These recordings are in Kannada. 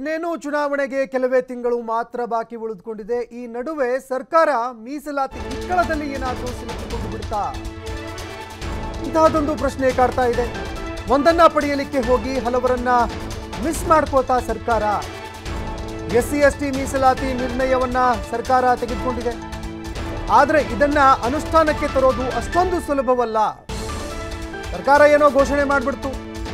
ಇನ್ನೇನು ಚುನಾವಣೆಗೆ ಕೆಲವೇ ತಿಂಗಳು ಮಾತ್ರ ಬಾಕಿ ಉಳಿದುಕೊಂಡಿದೆ ಈ ನಡುವೆ ಸರ್ಕಾರ ಮೀಸಲಾತಿ ಇಕ್ಕಳದಲ್ಲಿ ಏನಾದರೂ ಸಿಲುಕಿಕೊಂಡು ಬಿಡ್ತಾ ಇಂತಹದೊಂದು ಪ್ರಶ್ನೆ ಕಾಡ್ತಾ ಇದೆ ಒಂದನ್ನ ಪಡೆಯಲಿಕ್ಕೆ ಹೋಗಿ ಹಲವರನ್ನ ಮಿಸ್ ಮಾಡ್ಕೋತಾ ಸರ್ಕಾರ ಎಸ್ ಸಿ ಎಸ್ ಟಿ ಮೀಸಲಾತಿ ನಿರ್ಣಯವನ್ನ ಸರ್ಕಾರ ತೆಗೆದುಕೊಂಡಿದೆ ಆದರೆ ಇದನ್ನ ಅನುಷ್ಠಾನಕ್ಕೆ ತರೋದು ಅಷ್ಟೊಂದು ಸುಲಭವಲ್ಲ ಸರ್ಕಾರ ಏನೋ ಘೋಷಣೆ ಮಾಡಿಬಿಡ್ತು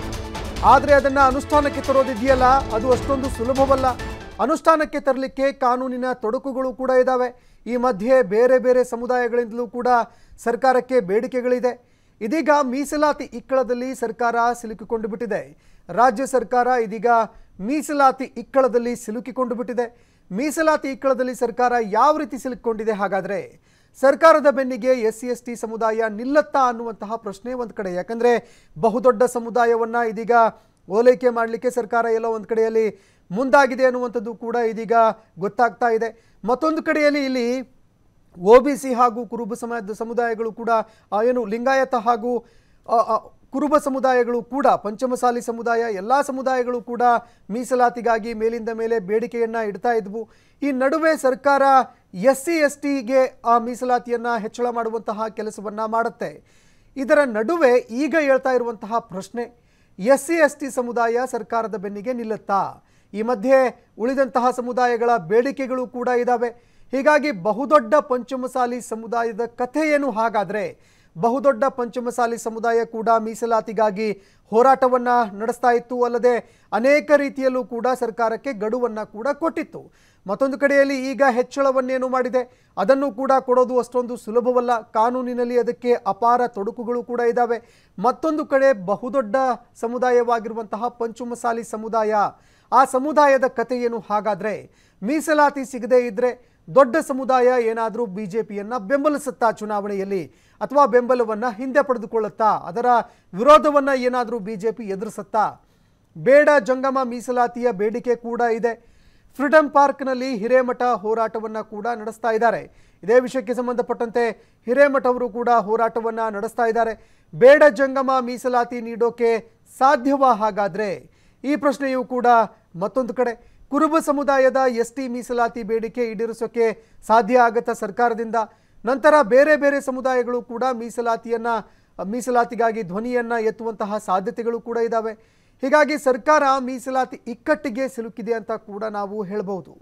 ಆದರೆ ಅದನ್ನ ಅನುಷ್ಠಾನಕ್ಕೆ ತರೋದಿದೆಯಲ್ಲ ಅದು ಅಷ್ಟೊಂದು ಸುಲಭವಲ್ಲ ಅನುಷ್ಠಾನಕ್ಕೆ ತರಲಿಕ್ಕೆ ಕಾನೂನಿನ ತೊಡಕುಗಳು ಕೂಡ ಇದ್ದಾವೆ ಈ ಮಧ್ಯೆ ಬೇರೆ ಬೇರೆ ಸಮುದಾಯಗಳಿಂದಲೂ ಕೂಡ ಸರ್ಕಾರಕ್ಕೆ ಬೇಡಿಕೆಗಳಿದೆ ಇದೀಗ ಮೀಸಲಾತಿ ಇಕ್ಕಳದಲ್ಲಿ ಸರ್ಕಾರ ಸಿಲುಕಿಕೊಂಡು ಬಿಟ್ಟಿದೆ ರಾಜ್ಯ ಸರ್ಕಾರ ಇದೀಗ ಮೀಸಲಾತಿ ಇಕ್ಕಳದಲ್ಲಿ ಸಿಲುಕಿಕೊಂಡು ಬಿಟ್ಟಿದೆ ಮೀಸಲಾತಿ ಇಕ್ಕಳದಲ್ಲಿ ಸರ್ಕಾರ ಯಾವ ರೀತಿ ಸಿಲುಕಿಕೊಂಡಿದೆ ಹಾಗಾದರೆ ಸರ್ಕಾರದ ಬೆನ್ನಿಗೆ ಎಸ್ ಸಿ ಎಸ್ ಟಿ ಸಮುದಾಯ ನಿಲ್ಲತ್ತಾ ಅನ್ನುವಂತಹ ಪ್ರಶ್ನೆ ಒಂದು ಕಡೆ ಯಾಕಂದರೆ ಬಹುದೊಡ್ಡ ಸಮುದಾಯವನ್ನು ಇದೀಗ ಓಲೈಕೆ ಮಾಡಲಿಕ್ಕೆ ಸರ್ಕಾರ ಎಲ್ಲೋ ಒಂದು ಕಡೆಯಲ್ಲಿ ಮುಂದಾಗಿದೆ ಅನ್ನುವಂಥದ್ದು ಕೂಡ ಇದೀಗ ಗೊತ್ತಾಗ್ತಾ ಇದೆ ಮತ್ತೊಂದು ಕಡೆಯಲ್ಲಿ ಇಲ್ಲಿ ಒ ಬಿ ಸಿ ಹಾಗೂ ಕುರುಬ ಸಮಾಜದ ಸಮುದಾಯಗಳು ಕೂಡ ಆ, ಏನು ಲಿಂಗಾಯತ ಹಾಗೂ ಆ, ಆ, ಕುರುಬ ಸಮುದಾಯಗಳು ಕೂಡ ಪಂಚಮಸಾಲಿ ಸಮುದಾಯ ಎಲ್ಲ ಸಮುದಾಯಗಳು ಕೂಡ ಮೀಸಲಾತಿಗಾಗಿ ಮೇಲಿಂದ ಮೇಲೆ ಬೇಡಿಕೆಯನ್ನು ಇಡ್ತಾ ಇದ್ವು ಈ ನಡುವೆ ಸರ್ಕಾರ ಎಸ್ ಸಿ ಎಸ್ ಟಿಗೆ ಆ ಮೀಸಲಾತಿಯನ್ನು ಹೆಚ್ಚಳ ಮಾಡುವಂತಹ ಕೆಲಸವನ್ನು ಮಾಡುತ್ತೆ ಇದರ ನಡುವೆ ಈಗ ಹೇಳ್ತಾ ಇರುವಂತಹ ಪ್ರಶ್ನೆ ಎಸ್ ಸಿ ಎಸ್ ಟಿ ಸಮುದಾಯ ಸರ್ಕಾರದ ಬೆನ್ನಿಗೆ ನಿಲ್ಲುತ್ತಾ ಈ ಮಧ್ಯೆ ಉಳಿದಂತಹ ಸಮುದಾಯಗಳ ಬೇಡಿಕೆಗಳು ಕೂಡ ಇದ್ದಾವೆ ಹೀಗಾಗಿ ಬಹುದೊಡ್ಡ ಪಂಚಮಸಾಲಿ ಸಮುದಾಯದ ಕಥೆ ಏನು ಹಾಗಾದರೆ ಬಹುದೊಡ್ಡ ಪಂಚಮಸಾಲಿ ಸಮುದಾಯ ಕೂಡ ಮೀಸಲಾತಿಗಾಗಿ ಹೋರಾಟವನ್ನು ನಡೆಸ್ತಾ ಇತ್ತು ಅಲ್ಲದೆ ಅನೇಕ ರೀತಿಯಲ್ಲೂ ಕೂಡ ಸರ್ಕಾರಕ್ಕೆ ಗಡುವನ್ನು ಕೂಡ ಕೊಟ್ಟಿತ್ತು ಮತ್ತೊಂದು ಕಡೆಯಲ್ಲಿ ಈಗ ಹೆಚ್ಚಳವನ್ನೇನು ಮಾಡಿದೆ ಅದನ್ನು ಕೂಡ ಕೊಡೋದು ಅಷ್ಟೊಂದು ಸುಲಭವಲ್ಲ ಕಾನೂನಿನಲ್ಲಿ ಅದಕ್ಕೆ ಅಪಾರ ತೊಡಕುಗಳು ಕೂಡ ಇದ್ದಾವೆ ಮತ್ತೊಂದು ಕಡೆ ಬಹುದೊಡ್ಡ ಸಮುದಾಯವಾಗಿರುವಂತಹ ಪಂಚಮಸಾಲಿ ಸಮುದಾಯ ಆ ಸಮುದಾಯದ ಕಥೆ ಏನು ಹಾಗಾದರೆ ಮೀಸಲಾತಿ ಸಿಗದೇ ಇದ್ದರೆ ದೊಡ್ಡ ಸಮುದಾಯ ಏನಾದರೂ ಬಿ ಜೆ ಪಿಯನ್ನು ಬೆಂಬಲಿಸುತ್ತಾ ಚುನಾವಣೆಯಲ್ಲಿ ಅಥವಾ ಬೆಂಬಲವನ್ನು ಹಿಂದೆ ಪಡೆದುಕೊಳ್ಳುತ್ತಾ ಅದರ ವಿರೋಧವನ್ನು ಏನಾದರೂ ಬಿ ಜೆ ಪಿ ಎದುರಿಸುತ್ತಾ ಬೇಡ ಜಂಗಮ ಮೀಸಲಾತಿಯ ಬೇಡಿಕೆ ಕೂಡ ಇದೆ ಫ್ರೀಡಂ ಪಾರ್ಕ್ನಲ್ಲಿ ಹಿರೇಮಠ ಹೋರಾಟವನ್ನು ಕೂಡ ನಡೆಸ್ತಾ ಇದ್ದಾರೆ ಇದೇ ವಿಷಯಕ್ಕೆ ಸಂಬಂಧಪಟ್ಟಂತೆ ಹಿರೇಮಠ ಅವರು ಕೂಡ ಹೋರಾಟವನ್ನು ನಡೆಸ್ತಾ ಇದ್ದಾರೆ ಬೇಡ ಜಂಗಮ ಮೀಸಲಾತಿ ನೀಡೋಕೆ ಸಾಧ್ಯವಾ ಹಾಗಾದರೆ ಈ ಪ್ರಶ್ನೆಯೂ ಕೂಡ ಮತ್ತೊಂದು ಕಡೆ ಕುರುಬ ಸಮುದಾಯದ ಎಸ್ ಟಿ ಮೀಸಲಾತಿ ಬೇಡಿಕೆ ಈಡೇರಿಸೋಕೆ ಸಾಧ್ಯ ಆಗತ್ತಾ ಸರ್ಕಾರದಿಂದ ನಂತರ ಬೇರೆ ಬೇರೆ ಸಮುದಾಯಗಳು ಕೂಡ ಮೀಸಲಾತಿಯನ್ನು ಮೀಸಲಾತಿಗಾಗಿ ಧ್ವನಿಯನ್ನು ಎತ್ತುವಂತಹ ಸಾಧ್ಯತೆಗಳು ಕೂಡ ಇದ್ದಾವೆ ಹೀಗಾಗಿ ಸರ್ಕಾರ ಮೀಸಲಾತಿ ಇಕ್ಕಟ್ಟಿಗೆ ಸಿಲುಕಿದೆ ಅಂತ ಕೂಡ ನಾವು ಹೇಳಬಹುದು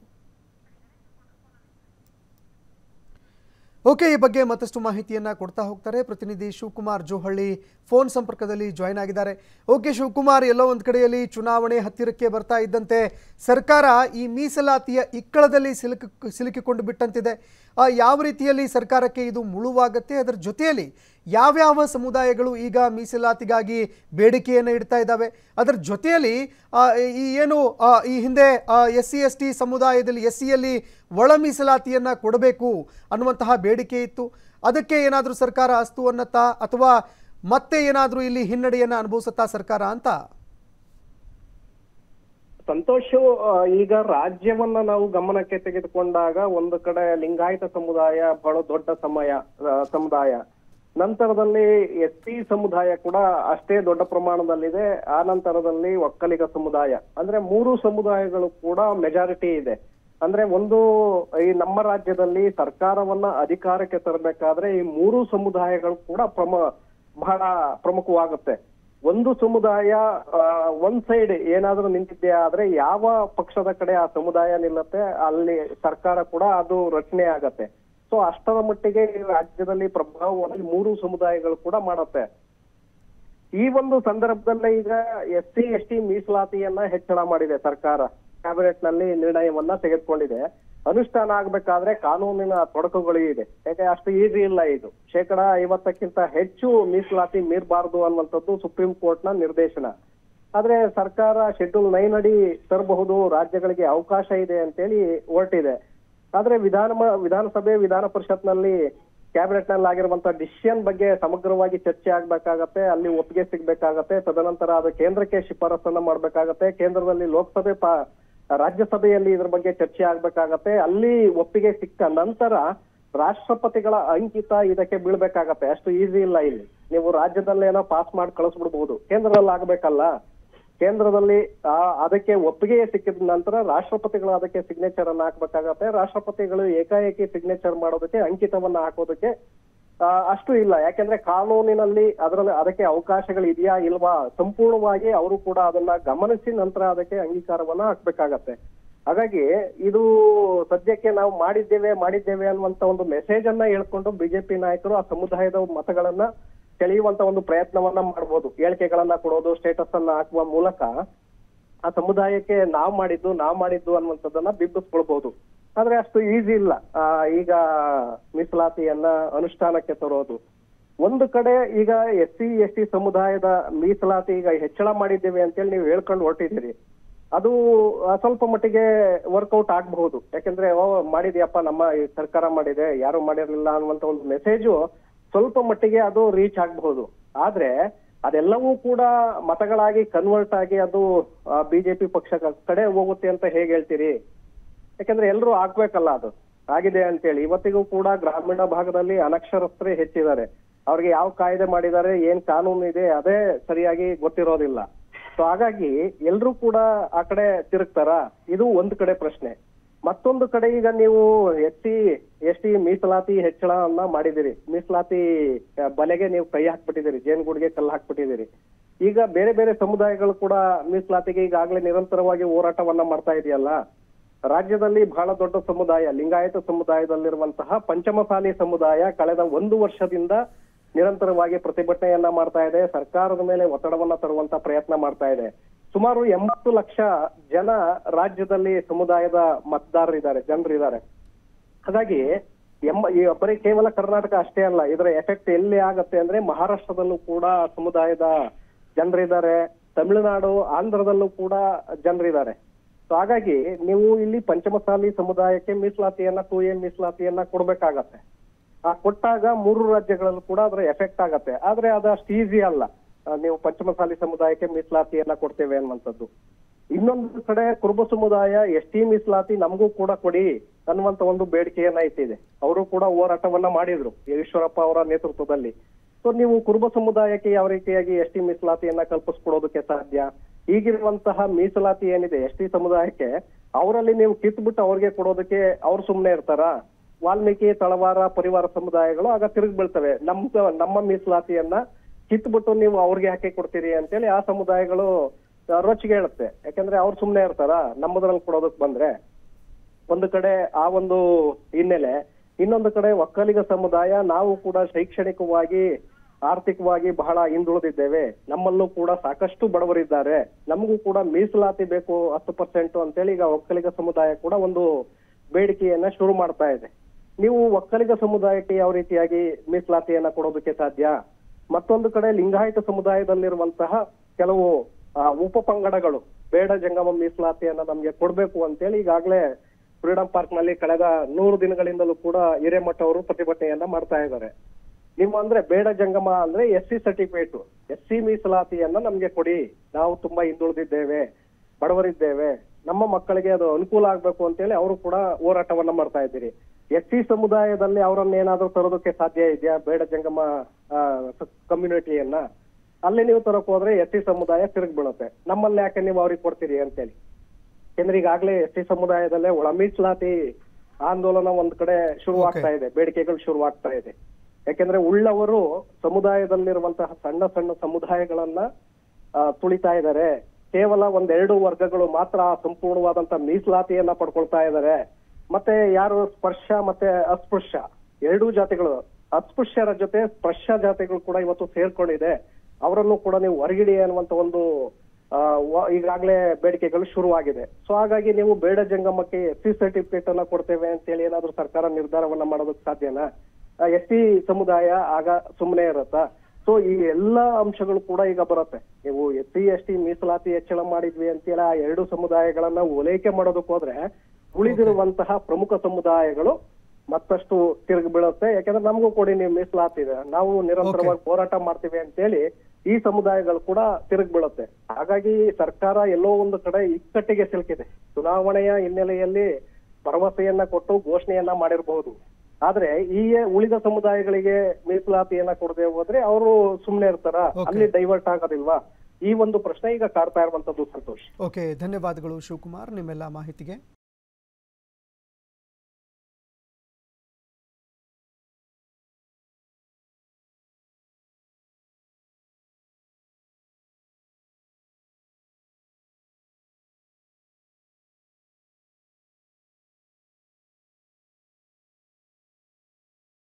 ಓಕೆ ಈ ಬಗ್ಗೆ ಮತ್ತಷ್ಟು ಮಾಹಿತಿಯನ್ನ ಕೊಡ್ತಾ ಹೋಗ್ತಾರೆ ಪ್ರತಿನಿಧಿ ಶಿವಕುಮಾರ್ ಜೋಹಳ್ಳಿ ಫೋನ್ ಸಂಪರ್ಕದಲ್ಲಿ ಜಾಯ್ನ್ ಆಗಿದ್ದಾರೆ ಓಕೆ ಶಿವಕುಮಾರ್ ಎಲ್ಲೋ ಒಂದು ಕಡೆಯಲ್ಲಿ ಚುನಾವಣೆ ಹತ್ತಿರಕ್ಕೆ ಬರ್ತಾ ಇದ್ದಂತೆ ಸರ್ಕಾರ ಈ ಮೀಸಲಾತಿಯ ಇಕ್ಕಳದಲ್ಲಿ ಸಿಲುಕಿ ಸಿಲುಕಿಕೊಂಡು ಬಿಟ್ಟಂತಿದೆ ಆ, ಯಾವ ರೀತಿಯಲ್ಲಿ ಸರ್ಕಾರಕ್ಕೆ ಇದು ಮುಳುವಾಗುತ್ತೆ ಅದರ ಜೊತೆಯಲ್ಲಿ ಯಾವ್ಯಾವ ಸಮುದಾಯಗಳು ಈಗ ಮೀಸಲಾತಿಗಾಗಿ ಬೇಡಿಕೆಯನ್ನು ಇಡ್ತಾ ಇದ್ದಾವೆ ಅದರ ಜೊತೆಯಲ್ಲಿ ಆ, ಈ ಏನು ಆ, ಈ ಹಿಂದೆ ಎಸ್ ಸಿ ಎಸ್ ಟಿ ಸಮುದಾಯದಲ್ಲಿ ಎಸ್ ಸಿಯಲ್ಲಿ ಒಳ ಮೀಸಲಾತಿಯನ್ನು ಕೊಡಬೇಕು ಅನ್ನುವಂತಹ ಬೇಡಿಕೆ ಇತ್ತು ಅದಕ್ಕೆ ಏನಾದರೂ ಸರ್ಕಾರ ಅಸ್ತು ಅನ್ನತ್ತಾ ಅಥವಾ ಮತ್ತೆ ಏನಾದರೂ ಇಲ್ಲಿ ಹಿನ್ನಡೆಯನ್ನು ಅನುಭವಿಸುತ್ತಾ ಸರ್ಕಾರ ಅಂತ ಸಂತೋಷ್ ಆ, ಈಗ ರಾಜ್ಯವನ್ನ ನಾವು ಗಮನಕ್ಕೆ ತೆಗೆದುಕೊಂಡಾಗ ಒಂದು ಕಡೆ ಲಿಂಗಾಯತ ಸಮುದಾಯ ಬಹಳ ದೊಡ್ಡ ಸಮಯ ಆ, ಸಮುದಾಯ ನಂತರದಲ್ಲಿ ಎಸ್ ಟಿ ಸಮುದಾಯ ಕೂಡ ಅಷ್ಟೇ ದೊಡ್ಡ ಪ್ರಮಾಣದಲ್ಲಿದೆ ಆ ನಂತರದಲ್ಲಿ ಒಕ್ಕಲಿಗ ಸಮುದಾಯ ಅಂದ್ರೆ ಮೂರು ಸಮುದಾಯಗಳು ಕೂಡ ಮೆಜಾರಿಟಿ ಇದೆ ಅಂದ್ರೆ ಒಂದು ಈ ನಮ್ಮ ರಾಜ್ಯದಲ್ಲಿ ಸರ್ಕಾರವನ್ನ ಅಧಿಕಾರಕ್ಕೆ ತರಬೇಕಾದ್ರೆ ಈ ಮೂರು ಸಮುದಾಯಗಳು ಕೂಡ ಪ್ರಮ ಬಹಳ ಪ್ರಮುಖವಾಗುತ್ತೆ ಒಂದು ಸಮುದಾಯ ಒಂದ್ ಸೈಡ್ ಏನಾದ್ರೂ ನಿಂತಿದ್ದೆ ಆದ್ರೆ ಯಾವ ಪಕ್ಷದ ಕಡೆ ಆ ಸಮುದಾಯ ನಿಲ್ಲತ್ತೆ ಅಲ್ಲಿ ಸರ್ಕಾರ ಕೂಡ ಅದು ರಚನೆ ಆಗತ್ತೆ ಸೊ ಅಷ್ಟರ ಮಟ್ಟಿಗೆ ಈ ರಾಜ್ಯದಲ್ಲಿ ಪ್ರಭಾವವನ್ನು ಈ ಮೂರು ಸಮುದಾಯಗಳು ಕೂಡ ಮಾಡತ್ತೆ ಈ ಒಂದು ಸಂದರ್ಭದಲ್ಲೇ ಈಗ ಎಸ್ ಸಿ ಎಸ್ ಟಿ ಮೀಸಲಾತಿಯನ್ನ ಹೆಚ್ಚಳ ಮಾಡಿದೆ ಸರ್ಕಾರ ಕ್ಯಾಬಿನೆಟ್ ನಲ್ಲಿ ನಿರ್ಣಯವನ್ನ ತೆಗೆದುಕೊಂಡಿದೆ ಅನುಷ್ಠಾನ ಆಗ್ಬೇಕಾದ್ರೆ ಕಾನೂನಿನ ತೊಡಕುಗಳು ಇದೆ ಯಾಕೆ ಅಷ್ಟು ಈಸಿ ಇಲ್ಲ ಇದು ಶೇಕಡ ಐವತ್ತಕ್ಕಿಂತ ಹೆಚ್ಚು ಮೀಸಲಾತಿ ಮೀರಬಾರದು ಅನ್ನುವಂಥದ್ದು ಸುಪ್ರೀಂ ಕೋರ್ಟ್ ನ ನಿರ್ದೇಶನ ಆದ್ರೆ ಸರ್ಕಾರ ಶೆಡ್ಯೂಲ್ ನೈನ್ ಅಡಿ ತರಬಹುದು ರಾಜ್ಯಗಳಿಗೆ ಅವಕಾಶ ಇದೆ ಅಂತೇಳಿ ಹೊರಟಿದೆ ಆದ್ರೆ ವಿಧಾನ ವಿಧಾನಸಭೆ ವಿಧಾನ ಪರಿಷತ್ನಲ್ಲಿ ಕ್ಯಾಬಿನೆಟ್ ನಲ್ಲಿ ಆಗಿರುವಂತ ಡಿಸಿಷನ್ ಬಗ್ಗೆ ಸಮಗ್ರವಾಗಿ ಚರ್ಚೆ ಆಗ್ಬೇಕಾಗತ್ತೆ ಅಲ್ಲಿ ಒಪ್ಪಿಗೆ ಸಿಗ್ಬೇಕಾಗತ್ತೆ ತದನಂತರ ಅದು ಕೇಂದ್ರಕ್ಕೆ ಶಿಫಾರಸನ್ನ ಮಾಡ್ಬೇಕಾಗತ್ತೆ ಕೇಂದ್ರದಲ್ಲಿ ಲೋಕಸಭೆ ಪಾ ರಾಜ್ಯಸಭೆಯಲ್ಲಿ ಇದ್ರ ಬಗ್ಗೆ ಚರ್ಚೆ ಆಗ್ಬೇಕಾಗತ್ತೆ ಅಲ್ಲಿ ಒಪ್ಪಿಗೆ ಸಿಕ್ಕ ನಂತರ ರಾಷ್ಟ್ರಪತಿಗಳ ಅಂಕಿತ ಇದಕ್ಕೆ ಬೀಳ್ಬೇಕಾಗತ್ತೆ ಅಷ್ಟು ಈಸಿ ಇಲ್ಲ ಇಲ್ಲಿ ನೀವು ರಾಜ್ಯದಲ್ಲೇನೋ ಪಾಸ್ ಮಾಡಿ ಕಳಿಸ್ಬಿಡ್ಬಹುದು ಕೇಂದ್ರದಲ್ಲಿ ಆಗ್ಬೇಕಲ್ಲ ಕೇಂದ್ರದಲ್ಲಿ ಆ ಅದಕ್ಕೆ ಒಪ್ಪಿಗೆ ಸಿಕ್ಕಿದ ನಂತರ ರಾಷ್ಟ್ರಪತಿಗಳು ಅದಕ್ಕೆ ಸಿಗ್ನೇಚರ್ ಅನ್ನ ಹಾಕ್ಬೇಕಾಗತ್ತೆ ರಾಷ್ಟ್ರಪತಿಗಳು ಏಕಾಏಕಿ ಸಿಗ್ನೇಚರ್ ಮಾಡೋದಕ್ಕೆ ಅಂಕಿತವನ್ನ ಹಾಕೋದಕ್ಕೆ ಆ, ಅಷ್ಟು ಇಲ್ಲ ಯಾಕೆಂದ್ರೆ ಕಾನೂನಿನಲ್ಲಿ ಅದರಲ್ಲಿ ಅದಕ್ಕೆ ಅವಕಾಶಗಳು ಇದೆಯಾ ಇಲ್ವಾ ಸಂಪೂರ್ಣವಾಗಿ ಅವರು ಕೂಡ ಅದನ್ನ ಗಮನಿಸಿ ನಂತರ ಅದಕ್ಕೆ ಅಂಗೀಕಾರವನ್ನ ಹಾಕ್ಬೇಕಾಗತ್ತೆ ಹಾಗಾಗಿ ಇದು ಸದ್ಯಕ್ಕೆ ನಾವು ಮಾಡಿದ್ದೇವೆ ಮಾಡಿದ್ದೇವೆ ಅನ್ನುವಂತ ಒಂದು ಮೆಸೇಜ್ ಅನ್ನ ಹೇಳ್ಕೊಂಡು ಬಿಜೆಪಿ ನಾಯಕರು ಆ ಸಮುದಾಯದ ಮತಗಳನ್ನ ಸೆಳೆಯುವಂತ ಒಂದು ಪ್ರಯತ್ನವನ್ನ ಮಾಡ್ಬೋದು ಹೇಳಿಕೆಗಳನ್ನ ಕೊಡೋದು ಸ್ಟೇಟಸ್ ಅನ್ನ ಹಾಕುವ ಮೂಲಕ ಆ ಸಮುದಾಯಕ್ಕೆ ನಾವ್ ಮಾಡಿದ್ದು ನಾವ್ ಮಾಡಿದ್ದು ಅನ್ನುವಂಥದ್ದನ್ನ ಬಿಂಬಿಸ್ಕೊಳ್ಬಹುದು ಆದ್ರೆ ಅಷ್ಟು ಈಸಿ ಇಲ್ಲ ಆ, ಈಗ ಮೀಸಲಾತಿಯನ್ನ ಅನುಷ್ಠಾನಕ್ಕೆ ತರೋದು ಒಂದು ಕಡೆ ಈಗ ಎಸ್ ಸಿ ಎಸ್ ಟಿ ಸಮುದಾಯದ ಮೀಸಲಾತಿ ಈಗ ಹೆಚ್ಚಳ ಮಾಡಿದ್ದೇವೆ ಅಂತೇಳಿ ನೀವು ಹೇಳ್ಕೊಂಡು ಹೊರಟಿದ್ದೀರಿ ಅದು ಆ, ಸ್ವಲ್ಪ ಮಟ್ಟಿಗೆ ವರ್ಕೌಟ್ ಆಗಬಹುದು ಯಾಕಂದ್ರೆ ಓ ಮಾಡಿದ್ಯಪ್ಪ ನಮ್ಮ ಈ ಸರ್ಕಾರ ಮಾಡಿದೆ ಯಾರು ಮಾಡಿರ್ಲಿಲ್ಲ ಅನ್ನುವಂತ ಒಂದು ಮೆಸೇಜು ಸ್ವಲ್ಪ ಮಟ್ಟಿಗೆ ಅದು ರೀಚ್ ಆಗಬಹುದು ಆದ್ರೆ ಅದೆಲ್ಲವೂ ಕೂಡ ಮತಗಳಾಗಿ ಕನ್ವರ್ಟ್ ಆಗಿ ಅದು ಬಿಜೆಪಿ ಪಕ್ಷ ಕಡೆ ಹೋಗುತ್ತೆ ಅಂತ ಹೇಗೆ ಹೇಳ್ತೀರಿ ಯಾಕಂದ್ರೆ ಎಲ್ಲರೂ ಆಗ್ಬೇಕಲ್ಲ ಅದು ಆಗಿದೆ ಅಂತೇಳಿ ಇವತ್ತಿಗೂ ಕೂಡ ಗ್ರಾಮೀಣ ಭಾಗದಲ್ಲಿ ಅನಕ್ಷರಸ್ಥರೇ ಹೆಚ್ಚಿದ್ದಾರೆ ಅವ್ರಿಗೆ ಯಾವ ಕಾಯ್ದೆ ಮಾಡಿದ್ದಾರೆ ಏನ್ ಕಾನೂನು ಇದೆ ಅದೇ ಸರಿಯಾಗಿ ಗೊತ್ತಿರೋದಿಲ್ಲ ಸೊ ಹಾಗಾಗಿ ಎಲ್ರೂ ಕೂಡ ಆ ಕಡೆ ತಿರುಗ್ತಾರ ಇದು ಒಂದು ಕಡೆ ಪ್ರಶ್ನೆ ಮತ್ತೊಂದು ಕಡೆ ಈಗ ನೀವು ಎಸ್ ಸಿ ಎಸ್ ಟಿ ಮೀಸಲಾತಿ ಹೆಚ್ಚಳವನ್ನ ಮಾಡಿದಿರಿ ಮೀಸಲಾತಿ ಆ, ಬಲೆಗೆ ನೀವು ಕೈ ಹಾಕ್ಬಿಟ್ಟಿದ್ದೀರಿ ಜೇನುಗೂಡಿಗೆ ಕಲ್ಲು ಹಾಕ್ಬಿಟ್ಟಿದ್ದೀರಿ ಈಗ ಬೇರೆ ಬೇರೆ ಸಮುದಾಯಗಳು ಕೂಡ ಮೀಸಲಾತಿಗೆ ಈಗಾಗಲೇ ನಿರಂತರವಾಗಿ ಹೋರಾಟವನ್ನ ಮಾಡ್ತಾ ಇದೆಯಲ್ಲ ರಾಜ್ಯದಲ್ಲಿ ಬಹಳ ದೊಡ್ಡ ಸಮುದಾಯ ಲಿಂಗಾಯತ ಸಮುದಾಯದಲ್ಲಿರುವಂತಹ ಪಂಚಮಸಾಲಿ ಸಮುದಾಯ ಕಳೆದ ಒಂದು ವರ್ಷದಿಂದ ನಿರಂತರವಾಗಿ ಪ್ರತಿಭಟನೆಯನ್ನ ಮಾಡ್ತಾ ಇದೆ ಸರ್ಕಾರದ ಮೇಲೆ ಒತ್ತಡವನ್ನ ತರುವಂತ ಪ್ರಯತ್ನ ಮಾಡ್ತಾ ಇದೆ ಸುಮಾರು ಎಂಬತ್ತು ಲಕ್ಷ ಜನ ರಾಜ್ಯದಲ್ಲಿ ಸಮುದಾಯದ ಮತದಾರರಿದ್ದಾರೆ ಜನರಿದ್ದಾರೆ ಹಾಗಾಗಿ ಎಂಬ ಈ ಬರೀ ಕೇವಲ ಕರ್ನಾಟಕ ಅಷ್ಟೇ ಅಲ್ಲ ಇದರ ಎಫೆಕ್ಟ್ ಎಲ್ಲಿ ಆಗತ್ತೆ ಅಂದ್ರೆ ಮಹಾರಾಷ್ಟ್ರದಲ್ಲೂ ಕೂಡ ಸಮುದಾಯದ ಜನರಿದ್ದಾರೆ ತಮಿಳುನಾಡು ಆಂಧ್ರದಲ್ಲೂ ಕೂಡ ಜನರಿದ್ದಾರೆ ಸೊ ಹಾಗಾಗಿ ನೀವು ಇಲ್ಲಿ ಪಂಚಮಸಾಲಿ ಸಮುದಾಯಕ್ಕೆ ಮೀಸಲಾತಿಯನ್ನ ಟೂ ಎ ಮೀಸಲಾತಿಯನ್ನ ಕೊಡ್ಬೇಕಾಗತ್ತೆ ಆ ಕೊಟ್ಟಾಗ ಮೂರು ರಾಜ್ಯಗಳಲ್ಲೂ ಕೂಡ ಅದರ ಎಫೆಕ್ಟ್ ಆಗತ್ತೆ ಆದ್ರೆ ಅದು ಅಷ್ಟು ಈಸಿ ಅಲ್ಲ ಆ, ನೀವು ಪಂಚಮಸಾಲಿ ಸಮುದಾಯಕ್ಕೆ ಮೀಸಲಾತಿಯನ್ನ ಕೊಡ್ತೇವೆ ಅನ್ನುವಂಥದ್ದು ಇನ್ನೊಂದು ಕಡೆ ಕುರುಬ ಸಮುದಾಯ ಎಸ್ ಟಿ ಮೀಸಲಾತಿ ನಮಗೂ ಕೂಡ ಕೊಡಿ ಅನ್ನುವಂತ ಒಂದು ಬೇಡಿಕೆಯನ್ನ ಇಟ್ಟಿದೆ ಅವರು ಕೂಡ ಹೋರಾಟವನ್ನ ಮಾಡಿದ್ರು ಈಶ್ವರಪ್ಪ ಅವರ ನೇತೃತ್ವದಲ್ಲಿ ಸೊ ನೀವು ಕುರುಬ ಸಮುದಾಯಕ್ಕೆ ಯಾವ ರೀತಿಯಾಗಿ ಎಸ್ ಟಿ ಮೀಸಲಾತಿಯನ್ನ ಕಲ್ಪಿಸ್ಕೊಡೋದಕ್ಕೆ ಸಾಧ್ಯ ಈಗಿರುವಂತಹ ಮೀಸಲಾತಿ ಏನಿದೆ ಎಸ್ ಟಿ ಸಮುದಾಯಕ್ಕೆ ಅವರಲ್ಲಿ ನೀವು ಕಿತ್ಬಿಟ್ಟು ಅವ್ರಿಗೆ ಕೊಡೋದಕ್ಕೆ ಅವ್ರು ಸುಮ್ನೆ ಇರ್ತಾರ ವಾಲ್ಮೀಕಿ ತಳವಾರ ಪರಿವಾರ ಸಮುದಾಯಗಳು ಆಗ ತಿರುಗಿ ಬೀಳ್ತವೆ ನಮ್ಮ ನಮ್ಮ ಮೀಸಲಾತಿಯನ್ನ ಕಿತ್ಬಿಟ್ಟು ನೀವು ಅವ್ರಿಗೆ ಹಾಕಿ ಕೊಡ್ತೀರಿ ಅಂತೇಳಿ ಆ ಸಮುದಾಯಗಳು ಆ, ರೊಚ್ಚಿಗೆ ಹೇಳುತ್ತೆ ಯಾಕಂದ್ರೆ ಅವ್ರು ಸುಮ್ನೆ ಇರ್ತಾರ ನಮ್ಮದ್ರಲ್ಲಿ ಕೊಡೋದಕ್ ಬಂದ್ರೆ ಒಂದು ಕಡೆ ಆ ಒಂದು ಹಿನ್ನೆಲೆ ಇನ್ನೊಂದು ಕಡೆ ಒಕ್ಕಲಿಗ ಸಮುದಾಯ ನಾವು ಕೂಡ ಶೈಕ್ಷಣಿಕವಾಗಿ ಆರ್ಥಿಕವಾಗಿ ಬಹಳ ಹಿಂದುಳಿದಿದ್ದೇವೆ ನಮ್ಮಲ್ಲೂ ಕೂಡ ಸಾಕಷ್ಟು ಬಡವರಿದ್ದಾರೆ ನಮಗೂ ಕೂಡ ಮೀಸಲಾತಿ ಬೇಕು ಹತ್ತು ಪರ್ಸೆಂಟ್ ಅಂತೇಳಿ ಈಗ ಒಕ್ಕಲಿಗ ಸಮುದಾಯ ಕೂಡ ಒಂದು ಬೇಡಿಕೆಯನ್ನ ಶುರು ಮಾಡ್ತಾ ಇದೆ ನೀವು ಒಕ್ಕಲಿಗ ಸಮುದಾಯಕ್ಕೆ ಯಾವ ರೀತಿಯಾಗಿ ಮೀಸಲಾತಿಯನ್ನ ಕೊಡೋದಕ್ಕೆ ಸಾಧ್ಯ ಮತ್ತೊಂದು ಕಡೆ ಲಿಂಗಾಯತ ಸಮುದಾಯದಲ್ಲಿರುವಂತಹ ಕೆಲವು ಆ, ಉಪ ಪಂಗಡಗಳು ಬೇಡ ಜಂಗಮ ಮೀಸಲಾತಿಯನ್ನ ನಮ್ಗೆ ಕೊಡ್ಬೇಕು ಅಂತೇಳಿ ಈಗಾಗಲೇ ಫ್ರೀಡಂ ಪಾರ್ಕ್ ನಲ್ಲಿ ಕಳೆದ ನೂರು ದಿನಗಳಿಂದಲೂ ಕೂಡ ಹಿರೇಮಠ ಅವರು ಪ್ರತಿಭಟನೆಯನ್ನ ಮಾಡ್ತಾ ಇದ್ದಾರೆ ನೀವು ಅಂದ್ರೆ ಬೇಡ ಜಂಗಮ ಅಂದ್ರೆ S C certificate S C ಮೀಸಲಾತಿಯನ್ನ ನಮ್ಗೆ ಕೊಡಿ ನಾವು ತುಂಬಾ ಹಿಂದುಳಿದಿದ್ದೇವೆ ಬಡವರಿದ್ದೇವೆ ನಮ್ಮ ಮಕ್ಕಳಿಗೆ ಅದು ಅನುಕೂಲ ಆಗ್ಬೇಕು ಅಂತೇಳಿ ಅವರು ಕೂಡ ಹೋರಾಟವನ್ನ ಮಾಡ್ತಾ ಇದ್ದೀರಿ ಎಸ್ ಸಿ ಸಮುದಾಯದಲ್ಲಿ ಅವರನ್ನ ಏನಾದ್ರೂ ತರೋದಕ್ಕೆ ಸಾಧ್ಯ ಇದೆಯಾ ಬೇಡ ಜಂಗಮ ಕಮ್ಯುನಿಟಿಯನ್ನ ಅಲ್ಲಿ ನೀವು ತರಕ್ ಹೋದ್ರೆ ಎಸ್ ಸಿ ಸಮುದಾಯ ತಿರುಗಿ ಬೀಳುತ್ತೆ ನಮ್ಮಲ್ಲಿ ಯಾಕೆ ನೀವು ಅವ್ರಿಗೆ ಕೊಡ್ತೀರಿ ಅಂತೇಳಿ ಯಾಕಂದ್ರೆ ಈಗಾಗಲೇ ಎಸ್ ಸಿ ಸಮುದಾಯದಲ್ಲೇ ಒಳ ಮೀಸಲಾತಿ ಆಂದೋಲನ ಒಂದ್ ಕಡೆ ಶುರುವಾಗ್ತಾ ಇದೆ ಬೇಡಿಕೆಗಳು ಶುರುವಾಗ್ತಾ ಇದೆ ಯಾಕೆಂದ್ರೆ ಉಳ್ಳವರು ಸಮುದಾಯದಲ್ಲಿರುವಂತಹ ಸಣ್ಣ ಸಣ್ಣ ಸಮುದಾಯಗಳನ್ನ ಆ, ತುಳಿತಾ ಇದ್ದಾರೆ ಕೇವಲ ಒಂದೆರಡು ವರ್ಗಗಳು ಮಾತ್ರ ಸಂಪೂರ್ಣವಾದಂತ ಮೀಸಲಾತಿಯನ್ನ ಪಡ್ಕೊಳ್ತಾ ಇದ್ದಾರೆ ಮತ್ತೆ ಯಾರು ಸ್ಪರ್ಶ ಮತ್ತೆ ಅಸ್ಪೃಶ್ಯ ಎರಡೂ ಜಾತಿಗಳು ಅಸ್ಪೃಶ್ಯರ ಜೊತೆ ಸ್ಪರ್ಶ ಜಾತಿಗಳು ಕೂಡ ಇವತ್ತು ಸೇರ್ಕೊಂಡಿದೆ ಅವರನ್ನು ಕೂಡ ನೀವು ಹೊರಗಿಡಿ ಅನ್ನುವಂತ ಒಂದು ಆ, ವ- ಈಗಾಗ್ಲೇ ಬೇಡಿಕೆಗಳು ಶುರುವಾಗಿದೆ ಸೊ ಹಾಗಾಗಿ ನೀವು ಬೇಡ ಜಂಗಮಕ್ಕೆ ಎಸ್ ಸಿ ಸರ್ಟಿಫಿಕೇಟ್ ಅನ್ನ ಕೊಡ್ತೇವೆ ಅಂತೇಳಿ ಏನಾದ್ರೂ ಸರ್ಕಾರ ನಿರ್ಧಾರವನ್ನ ಮಾಡೋದಕ್ಕೆ ಸಾಧ್ಯನಾ ಎಸ್ ಟಿ ಸಮುದಾಯ ಆಗ ಸುಮ್ಮನೆ ಇರುತ್ತಾ ಸೊ ಈ ಎಲ್ಲಾ ಅಂಶಗಳು ಕೂಡ ಈಗ ಬರುತ್ತೆ ನೀವು ಎಸ್ ಸಿ ಎಸ್ ಟಿ ಮೀಸಲಾತಿ ಹೆಚ್ಚಳ ಮಾಡಿದ್ವಿ ಅಂತೇಳಿ ಆ ಎರಡು ಸಮುದಾಯಗಳನ್ನ ಓಲೈಕೆ ಮಾಡೋದಕ್ಕೆ ಹೋದ್ರೆ ಉಳಿದಿರುವಂತಹ ಪ್ರಮುಖ ಸಮುದಾಯಗಳು ಮತ್ತಷ್ಟು ತಿರುಗಿ ಬೀಳುತ್ತೆ ಯಾಕಂದ್ರೆ ನಮಗೂ ಕೊಡಿ ನೀವು ಮೀಸಲಾತಿ ಇದೆ ನಾವು ನಿರಂತರವಾಗಿ ಹೋರಾಟ ಮಾಡ್ತೀವಿ ಅಂತೇಳಿ ಈ ಸಮುದಾಯಗಳು ಕೂಡ ತಿರುಗಿ ಬೀಳುತ್ತೆ ಹಾಗಾಗಿ ಸರ್ಕಾರ ಎಲ್ಲೋ ಒಂದು ಕಡೆ ಇಕ್ಕಟ್ಟಿಗೆ ಸಿಲುಕಿದೆ ಚುನಾವಣೆಯ ಹಿನ್ನೆಲೆಯಲ್ಲಿ ಭರವಸೆಯನ್ನ ಕೊಟ್ಟು ಘೋಷಣೆಯನ್ನ ಮಾಡಿರಬಹುದು ಆದ್ರೆ ಈ ಉಳಿದ ಸಮುದಾಯಗಳಿಗೆ ಮೀಸಲಾತಿಯನ್ನ ಕೊಡದೆ ಹೋದ್ರೆ ಅವರು ಸುಮ್ನೆ ಇರ್ತಾರ Okay. ಅಲ್ಲಿ ಡೈವರ್ಟ್ ಆಗೋದಿಲ್ವಾ ಈ ಒಂದು ಪ್ರಶ್ನೆ ಈಗ ಕಾಡ್ತಾ ಇರುವಂತದ್ದು ಸಂತೋಷ್ ಓಕೆ ಧನ್ಯವಾದಗಳು ಶಿವಕುಮಾರ್ ನಿಮ್ಮೆಲ್ಲ ಮಾಹಿತಿಗೆ